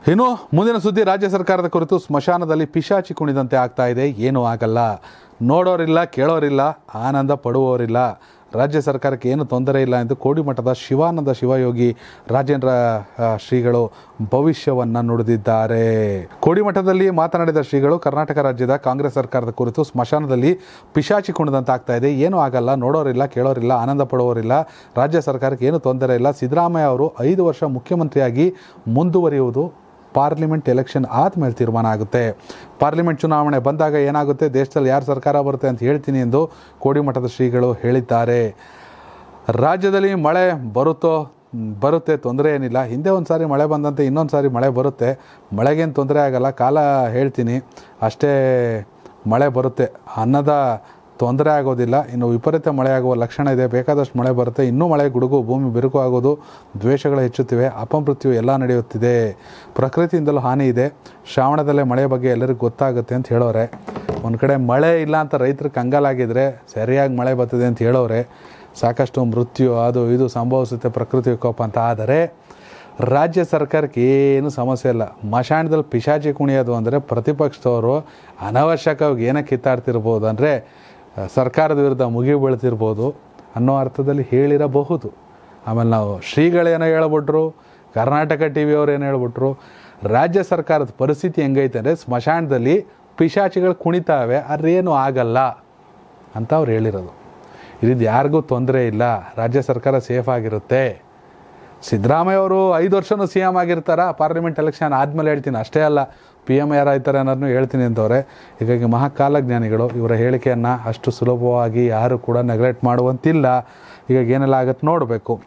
ಇನ್ನು ಮುಂದಿನ ಸುದ್ದಿ ರಾಜ್ಯ ಸರ್ಕಾರದ ಕುರಿತು ಸ್ಮಶಾನದಲ್ಲಿ ಪಿಶಾಚಿ ಕುಣಿದಂತೆ ಆಗ್ತಾ ಇದೆ ಏನೂ ಆಗಲ್ಲ ನೋಡೋರಿಲ್ಲ ಕೇಳೋರಿಲ್ಲ ಆನಂದ ಪಡುವವರಿಲ್ಲ ರಾಜ್ಯ ಸರ್ಕಾರಕ್ಕೆ ಏನು ತೊಂದರೆ ಇಲ್ಲ ಎಂದು ಕೋಡಿಮಠದ ಶಿವಾನಂದ ಶಿವಯೋಗಿ ರಾಜೇಂದ್ರ ಆ, ಶ್ರೀಗಳು ಭವಿಷ್ಯವನ್ನು ನುಡಿದಿದ್ದಾರೆ ಕೋಡಿಮಠದಲ್ಲಿ ಮಾತನಾಡಿದ ಶ್ರೀಗಳು ಕರ್ನಾಟಕ ರಾಜ್ಯದ ಕಾಂಗ್ರೆಸ್ ಸರ್ಕಾರದ ಕುರಿತು ಸ್ಮಶಾನದಲ್ಲಿ ಪಿಶಾಚಿ ಕುಣಿದಂತಾಗ್ತಾ ಇದೆ ಏನೂ ಆಗಲ್ಲ ನೋಡೋರಿಲ್ಲ ಕೇಳೋರಿಲ್ಲ ಆನಂದ ಪಡುವವರಿಲ್ಲ ರಾಜ್ಯ ಸರ್ಕಾರಕ್ಕೆ ಏನು ತೊಂದರೆ ಇಲ್ಲ ಸಿದ್ದರಾಮಯ್ಯ ಅವರು ಐದು ವರ್ಷ ಮುಖ್ಯಮಂತ್ರಿಯಾಗಿ ಮುಂದುವರಿಯುವುದು ಪಾರ್ಲಿಮೆಂಟ್ ಎಲೆಕ್ಷನ್ ಆದಮೇಲೆ ತೀರ್ಮಾನ ಆಗುತ್ತೆ ಪಾರ್ಲಿಮೆಂಟ್ ಚುನಾವಣೆ ಬಂದಾಗ ಏನಾಗುತ್ತೆ ದೇಶದಲ್ಲಿ ಯಾರು ಸರ್ಕಾರ ಬರುತ್ತೆ ಅಂತ ಹೇಳ್ತೀನಿ ಎಂದು ಕೋಡಿಮಠದ ಶ್ರೀಗಳು ಹೇಳಿದ್ದಾರೆ ರಾಜ್ಯದಲ್ಲಿ ಮಳೆ ಬರುತ್ತೋ ಮ್, ಬರುತ್ತೆ ತೊಂದರೆ ಏನಿಲ್ಲ ಹಿಂದೆ ಒಂದು ಸಾರಿ ಮಳೆ ಬಂದಂತೆ ಇನ್ನೊಂದು ಸಾರಿ ಮಳೆ ಬರುತ್ತೆ ಮಳೆಗೇನು ತೊಂದರೆ ಆಗಲ್ಲ ಕಾಲ ಹೇಳ್ತೀನಿ ಅಷ್ಟೇ ಮಳೆ ಬರುತ್ತೆ ಅನ್ನದ ತೊಂದರೆ ಆಗೋದಿಲ್ಲ ಇನ್ನು ವಿಪರೀತ ಮಳೆ ಆಗುವ ಲಕ್ಷಣ ಇದೆ ಬೇಕಾದಷ್ಟು ಮಳೆ ಬರುತ್ತೆ ಇನ್ನೂ ಮಳೆ ಗುಡುಗು ಭೂಮಿ ಬಿರುಕು ಆಗೋದು ದ್ವೇಷಗಳು ಹೆಚ್ಚುತ್ತಿವೆ ಅಪಮೃತ್ಯು ಎಲ್ಲ ನಡೆಯುತ್ತಿದೆ ಪ್ರಕೃತಿಯಿಂದಲೂ ಹಾನಿ ಇದೆ ಶ್ರಾವಣದಲ್ಲೇ ಮಳೆ ಬಗ್ಗೆ ಎಲ್ಲರಿಗೂ ಗೊತ್ತಾಗುತ್ತೆ ಅಂತ ಹೇಳೋರೆ ಒಂದು ಕಡೆ ಮಳೆ ಇಲ್ಲ ಅಂತ ರೈತರು ಕಂಗಾಲಾಗಿದ್ದರೆ ಸರಿಯಾಗಿ ಮಳೆ ಬರ್ತದೆ ಅಂತ ಹೇಳೋರೆ ಸಾಕಷ್ಟು ಮೃತ್ಯು ಅದು ಇದು ಸಂಭವಿಸುತ್ತೆ ಪ್ರಕೃತಿ ವಿಕೋಪ ಅಂತ ಆದರೆ ರಾಜ್ಯ ಸರ್ಕಾರಕ್ಕೆ ಏನು ಸಮಸ್ಯೆ ಇಲ್ಲ ಮಶಾಣದಲ್ಲಿ ಪಿಶಾಚಿ ಕುಣಿಯೋದು ಅಂದರೆ ಪ್ರತಿಪಕ್ಷದವರು ಅನವಶ್ಯಕವಾಗಿ ಏನಕ್ಕೆ ಕಿತ್ತಾಡ್ತಿರ್ಬೋದು ಅಂದರೆ ಸರ್ಕಾರದ ವಿರುದ್ಧ ಮುಗಿ ಬೀಳ್ತಿರ್ಬೋದು ಅನ್ನೋ ಅರ್ಥದಲ್ಲಿ ಹೇಳಿರಬಹುದು ಆಮೇಲೆ ನಾವು ಶ್ರೀಗಳೇನೋ ಹೇಳ್ಬಿಟ್ರು ಕರ್ನಾಟಕ ಟಿ ವಿಯವ್ರು ಏನು ಹೇಳ್ಬಿಟ್ರು ರಾಜ್ಯ ಸರ್ಕಾರದ ಪರಿಸ್ಥಿತಿ ಹೆಂಗೈತೆ ಅಂದರೆ ಸ್ಮಶಾನದಲ್ಲಿ ಪಿಶಾಚಿಗಳು ಕುಣಿತಾವೆ ಆದರೆ ಏನೂ ಆಗಲ್ಲ ಅಂತ ಅವ್ರು ಹೇಳಿರೋದು ಇದರಿಂದ ಯಾರಿಗೂ ತೊಂದರೆ ಇಲ್ಲ ರಾಜ್ಯ ಸರ್ಕಾರ ಸೇಫ್ ಆಗಿರುತ್ತೆ ಸಿದ್ದರಾಮಯ್ಯ ಅವರು ಐದು ವರ್ಷನೂ ಸಿ ಎಮ್ ಆಗಿರ್ತಾರ ಪಾರ್ಲಿಮೆಂಟ್ ಎಲೆಕ್ಷನ್ ಆದಮೇಲೆ ಹೇಳ್ತೀನಿ ಅಷ್ಟೇ ಅಲ್ಲ ಪಿ ಎಮ್ ಯಾರಾಯ್ತಾರೆ ಅನ್ನೋದನ್ನು ಹೇಳ್ತೀನಿ ಅಂತವ್ರೆ ಹೀಗಾಗಿ ಮಹಾಕಾಲಜ್ಞಾನಿಗಳು ಇವರ ಹೇಳಿಕೆಯನ್ನು ಅಷ್ಟು ಸುಲಭವಾಗಿ ಯಾರು ಕೂಡ ನೆಗ್ಲೆಕ್ಟ್ ಮಾಡುವಂತಿಲ್ಲ ಹೀಗಾಗಿ ಏನೆಲ್ಲ ಆಗತ್ತೆ ನೋಡಬೇಕು